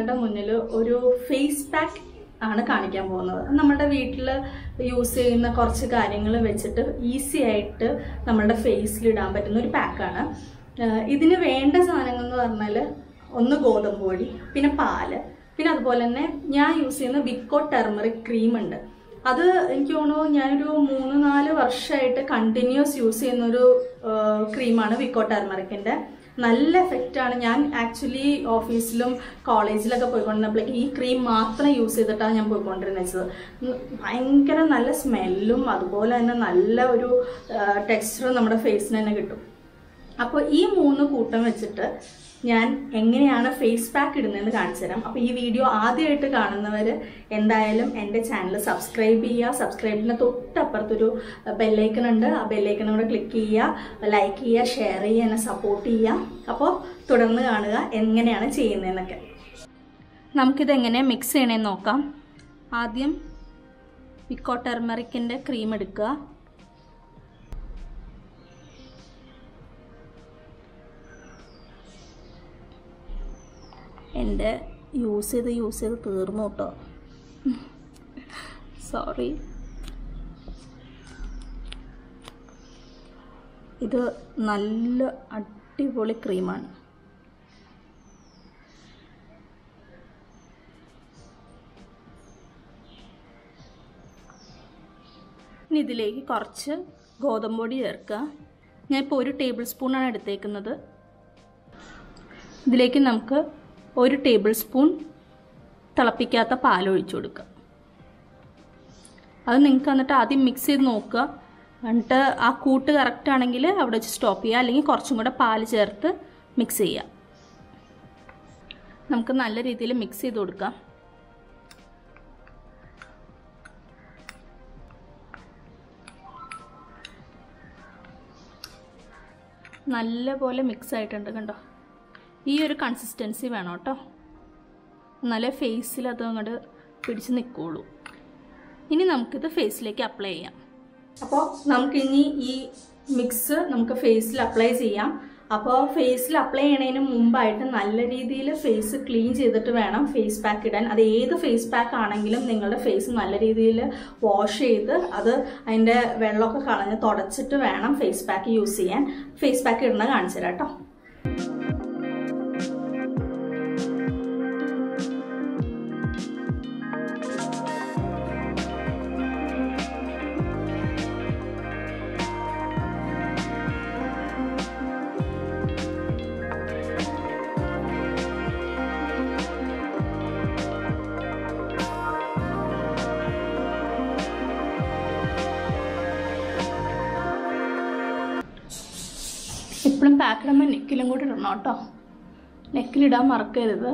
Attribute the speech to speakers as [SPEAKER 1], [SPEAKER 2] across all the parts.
[SPEAKER 1] നിങ്ങളുടെ മുന്നിൽ ഒരു ഫേസ് പാക്ക് ആണ് കാണിക്കാൻ പോകുന്നത് നമ്മുടെ വീട്ടിൽ യൂസ് ചെയ്യുന്ന കുറച്ച് കാര്യങ്ങൾ വെച്ചിട്ട് ഈസി ആയിട്ട് നമ്മുടെ ഫേസിൽ ഇടാൻ പറ്റുന്ന ഒരു പാക്കാണ് ഇതിന് വേണ്ട സാധനങ്ങൾ എന്ന് പറഞ്ഞാൽ ഒന്ന് ഗോതമ്പ് പൊടി പിന്നെ പാല് പിന്നെ അതുപോലെ തന്നെ ഞാൻ യൂസ് ചെയ്യുന്ന വിക്കോ ടെർമറിക് ക്രീം ഉണ്ട് അത് എനിക്ക് തോന്നുന്നു ഞാനൊരു മൂന്ന് നാല് വർഷമായിട്ട് കണ്ടിന്യൂസ് യൂസ് ചെയ്യുന്ന ഒരു ക്രീമാണ് വിക്കോ ടെർമറിക്കിൻ്റെ നല്ല എഫക്റ്റാണ് ഞാൻ ആക്ച്വലി ഓഫീസിലും കോളേജിലൊക്കെ പോയിക്കൊണ്ടിരുന്നപ്പോഴേക്ക് ഈ ക്രീം മാത്രം യൂസ് ചെയ്തിട്ടാണ് ഞാൻ പോയിക്കൊണ്ടിരുന്നത് ഉം, ഭയങ്കര നല്ല സ്മെല്ലും അതുപോലെ തന്നെ നല്ല ഒരു ടെക്സ്ചറും നമ്മുടെ ഫേസിന് തന്നെ കിട്ടും അപ്പോൾ ഈ മൂന്ന് കൂട്ടം വെച്ചിട്ട് ഞാൻ എങ്ങനെയാണ് ഫേസ് പാക്ക് ഇടുന്നതെന്ന് കാണിച്ചു തരാം അപ്പോൾ ഈ വീഡിയോ ആദ്യമായിട്ട് കാണുന്നവർ എന്തായാലും എൻ്റെ ചാനൽ സബ്സ്ക്രൈബ് ചെയ്യുക സബ്സ്ക്രൈബിന് തൊട്ടപ്പുറത്തൊരു ബെല്ലൈക്കൺ ഉണ്ട് ആ ബെല്ലൈക്കൺ കൂടെ ക്ലിക്ക് ചെയ്യുക ലൈക്ക് ചെയ്യുക ഷെയർ ചെയ്യുക എന്നെ സപ്പോർട്ട് ചെയ്യുക അപ്പോൾ തുടർന്ന് കാണുക എങ്ങനെയാണ് ചെയ്യുന്നതെന്നൊക്കെ നമുക്കിത് എങ്ങനെ മിക്സ് ചെയ്യണമെന്ന് നോക്കാം ആദ്യം വിക്കോ ടെർമറിക്കിൻ്റെ ക്രീം എടുക്കുക എൻ്റെ യൂസ് ചെയ്ത് യൂസ് ചെയ്ത് തീർന്നു കേട്ടോ സോറി ഇത് നല്ല അടിപൊളി ക്രീമാണ് ഇനി ഇതിലേക്ക് കുറച്ച് ഗോതമ്പ് പൊടി ചേർക്കുക ഞാൻ ഇപ്പോൾ ഒരു ടേബിൾ സ്പൂണാണ് എടുത്തേക്കുന്നത് ഇതിലേക്ക് നമുക്ക് ഒരു ടേബിൾ സ്പൂൺ തിളപ്പിക്കാത്ത പാൽ ഒഴിച്ചു കൊടുക്കുക അത് നിങ്ങൾക്ക് എന്നിട്ട് ആദ്യം മിക്സ് ചെയ്ത് നോക്കുക എന്നിട്ട് ആ കൂട്ട് കറക്റ്റ് ആണെങ്കിൽ അവിടെ വെച്ച് സ്റ്റോപ്പ് ചെയ്യുക അല്ലെങ്കിൽ കുറച്ചും കൂടെ പാൽ ചേർത്ത് മിക്സ് ചെയ്യുക നമുക്ക് നല്ല രീതിയിൽ മിക്സ് ചെയ്ത് കൊടുക്കാം നല്ല പോലെ മിക്സ് ആയിട്ടുണ്ട് കണ്ടോ ഈ ഒരു കൺസിസ്റ്റൻസി വേണം കേട്ടോ എന്നാലേ ഫേസിൽ അത് അങ്ങോട്ട് പിടിച്ച് നിൽക്കുള്ളൂ ഇനി നമുക്കിത് ഫേസിലേക്ക് അപ്ലൈ ചെയ്യാം അപ്പോൾ നമുക്കിനി ഈ മിക്സ് നമുക്ക് ഫേസിൽ അപ്ലൈ ചെയ്യാം അപ്പോൾ ഫേസിൽ അപ്ലൈ ചെയ്യണതിന് മുമ്പായിട്ട് നല്ല രീതിയിൽ ഫേസ് ക്ലീൻ ചെയ്തിട്ട് വേണം ഫേസ് പാക്ക് ഇടാൻ അത് ഏത് ഫേസ് പാക്ക് ആണെങ്കിലും നിങ്ങളുടെ ഫേസ് നല്ല രീതിയിൽ വാഷ് ചെയ്ത് അത് അതിൻ്റെ വെള്ളമൊക്കെ കളഞ്ഞ് തുടച്ചിട്ട് വേണം ഫേസ് പാക്ക് യൂസ് ചെയ്യാൻ ഫേസ് പാക്ക് ഇടുന്നത് കാണിച്ചു തരാം കേട്ടോ എപ്പോഴും പാക്ക് ഇടുമ്പോൾ നെക്കിലും കൂടി ഇടണം കേട്ടോ നെക്കിലിടാൻ മറക്കരുത്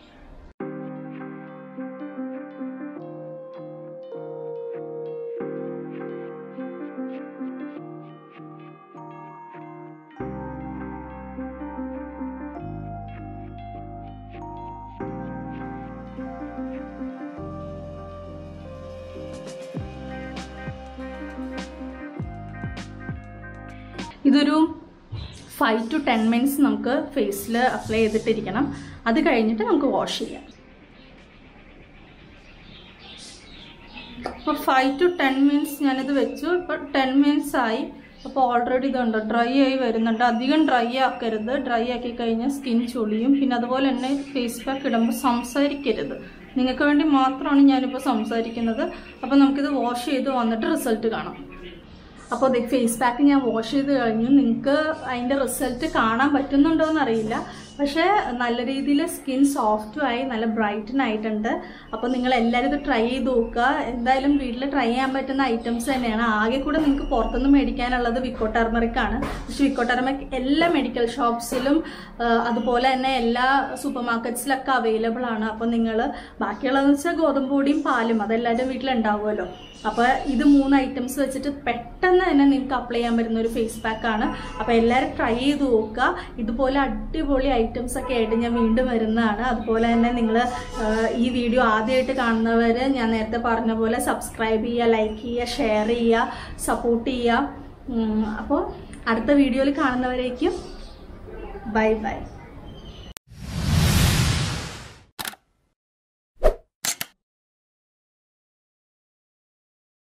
[SPEAKER 1] ഇതൊരു ഫൈവ് ടു ടെൻ മിനിറ്റ്സ് നമുക്ക് ഫേസിൽ അപ്ലൈ ചെയ്തിട്ടിരിക്കണം അത് കഴിഞ്ഞിട്ട് നമുക്ക് വാഷ് ചെയ്യാം അപ്പോൾ ഫൈവ് ടു ടെൻ മിനിറ്റ്സ് ഞാനിത് വെച്ചു ഇപ്പോൾ ടെൻ മിനിറ്റ്സ് ആയി അപ്പോൾ ഓൾറെഡി ഇതുണ്ട് ഡ്രൈ ആയി വരുന്നുണ്ട് അധികം ഡ്രൈ ആക്കരുത് ഡ്രൈ ആക്കി കഴിഞ്ഞാൽ സ്കിൻ ചുളിയും പിന്നെ അതുപോലെ തന്നെ ഫേസ് പാക്ക് ഇടുമ്പോൾ സംസാരിക്കരുത് നിങ്ങൾക്ക് വേണ്ടി മാത്രമാണ് ഞാനിപ്പോൾ സംസാരിക്കുന്നത് അപ്പോൾ നമുക്കിത് വാഷ് ചെയ്ത് വന്നിട്ട് റിസൾട്ട് കാണാം അപ്പോൾ അതെ ഫേസ് പാക്ക് ഞാൻ വാഷ് ചെയ്ത് കഴിഞ്ഞു നിങ്ങൾക്ക് അതിൻ്റെ റിസൾട്ട് കാണാൻ പറ്റുന്നുണ്ടോ എന്നറിയില്ല പക്ഷേ നല്ല രീതിയിൽ സ്കിൻ സോഫ്റ്റും ആയി നല്ല ബ്രൈറ്റൻ ആയിട്ടുണ്ട് അപ്പോൾ നിങ്ങൾ എല്ലാവരും ഇത് ട്രൈ ചെയ്ത് നോക്കുക എന്തായാലും വീട്ടിൽ ട്രൈ ചെയ്യാൻ പറ്റുന്ന ഐറ്റംസ് തന്നെയാണ് ആകെ കൂടെ നിങ്ങൾക്ക് പുറത്തുനിന്ന് മേടിക്കാനുള്ളത് വിക്കോ ടെർമറിക് ആണ് പക്ഷേ വിക്കോ ടെർമറിക് എല്ലാ മെഡിക്കൽ ഷോപ്സിലും അതുപോലെ തന്നെ എല്ലാ സൂപ്പർ മാർക്കറ്റ്സിലൊക്കെ അവൈലബിൾ ആണ് അപ്പോൾ നിങ്ങൾ ബാക്കിയുള്ളതെന്ന് വെച്ചാൽ ഗോതമ്പ് പൊടിയും പാലും അതെല്ലാവരും വീട്ടിലുണ്ടാവുമല്ലോ അപ്പോൾ ഇത് മൂന്ന് ഐറ്റംസ് വെച്ചിട്ട് പെട്ടെന്ന് തന്നെ നിങ്ങൾക്ക് അപ്ലൈ ചെയ്യാൻ പറ്റുന്ന ഒരു ഫേസ് പാക്ക് ആണ് അപ്പോൾ എല്ലാവരും ട്രൈ ചെയ്ത് നോക്കുക ഇതുപോലെ അടിപൊളി ഐറ്റംസ് ഒക്കെ ആയിട്ട് ഞാൻ വീണ്ടും വരുന്നതാണ് അതുപോലെ തന്നെ നിങ്ങൾ ഈ വീഡിയോ ആദ്യമായിട്ട് കാണുന്നവർ ഞാൻ നേരത്തെ പറഞ്ഞ പോലെ സബ്സ്ക്രൈബ് ചെയ്യുക ലൈക്ക് ചെയ്യുക ഷെയർ ചെയ്യുക സപ്പോർട്ട് ചെയ്യുക അപ്പോൾ അടുത്ത വീഡിയോയിൽ കാണുന്നവരേക്കും ബൈ ബൈ